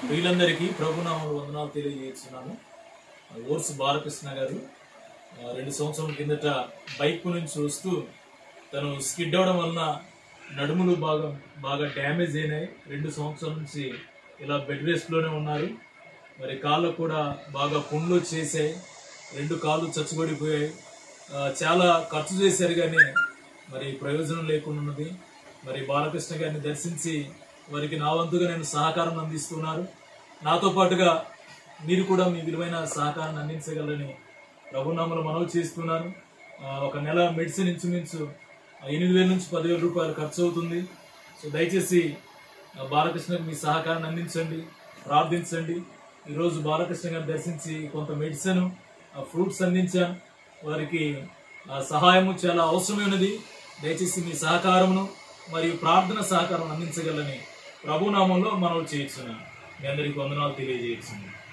వీళ్ళందరికీ ప్రభునామలు వందనాలు తెలియజేస్తున్నాను ఓర్స్ బాలకృష్ణ గారు ఆ, రెండు సంవత్సరాల కిందట బైక్ నుంచి వస్తూ తను స్కిడ్ అవడం వలన నడుములు బాగా బాగా డ్యామేజ్ అయినాయి రెండు సంవత్సరాల నుంచి ఇలా బెడ్ రెస్ట్ లోనే ఉన్నారు మరి కాళ్ళకు కూడా బాగా పుండ్లు చేసాయి రెండు కాళ్ళు చచ్చుబడిపోయాయి ఆ, చాలా ఖర్చు చేశారు కానీ మరి ప్రయోజనం లేకుండా ఉన్నది మరి బాలకృష్ణ గారిని దర్శించి వారికి నా వంతుగా నేను సహకారం అందిస్తున్నారు నాతో పాటుగా మీరు కూడా మీ విలువైన సహకారాన్ని అందించగలరని ప్రభునామలు మనవి చేస్తున్నాను ఆ, ఒక నెల మెడిసిన్ ఇంచుమించు ఆ, ఎనిమిది వేల నుంచి పదివేల రూపాయలు ఖర్చు అవుతుంది సో దయచేసి ఆ, బాలకృష్ణకి మీ సహకారాన్ని అందించండి ప్రార్థించండి ఈరోజు బాలకృష్ణ గారిని దర్శించి కొంత మెడిసిన్ ఫ్రూట్స్ అందించాను వారికి ఆ, సహాయము చాలా అవసరమైనది దయచేసి మీ సహకారమును మరియు ప్రార్థన సహకారం అందించగలని ప్రభునామంలో మనవి చేయించున్నాను మీ అందరికీ వందనాలు తెలియజేస్తున్నాను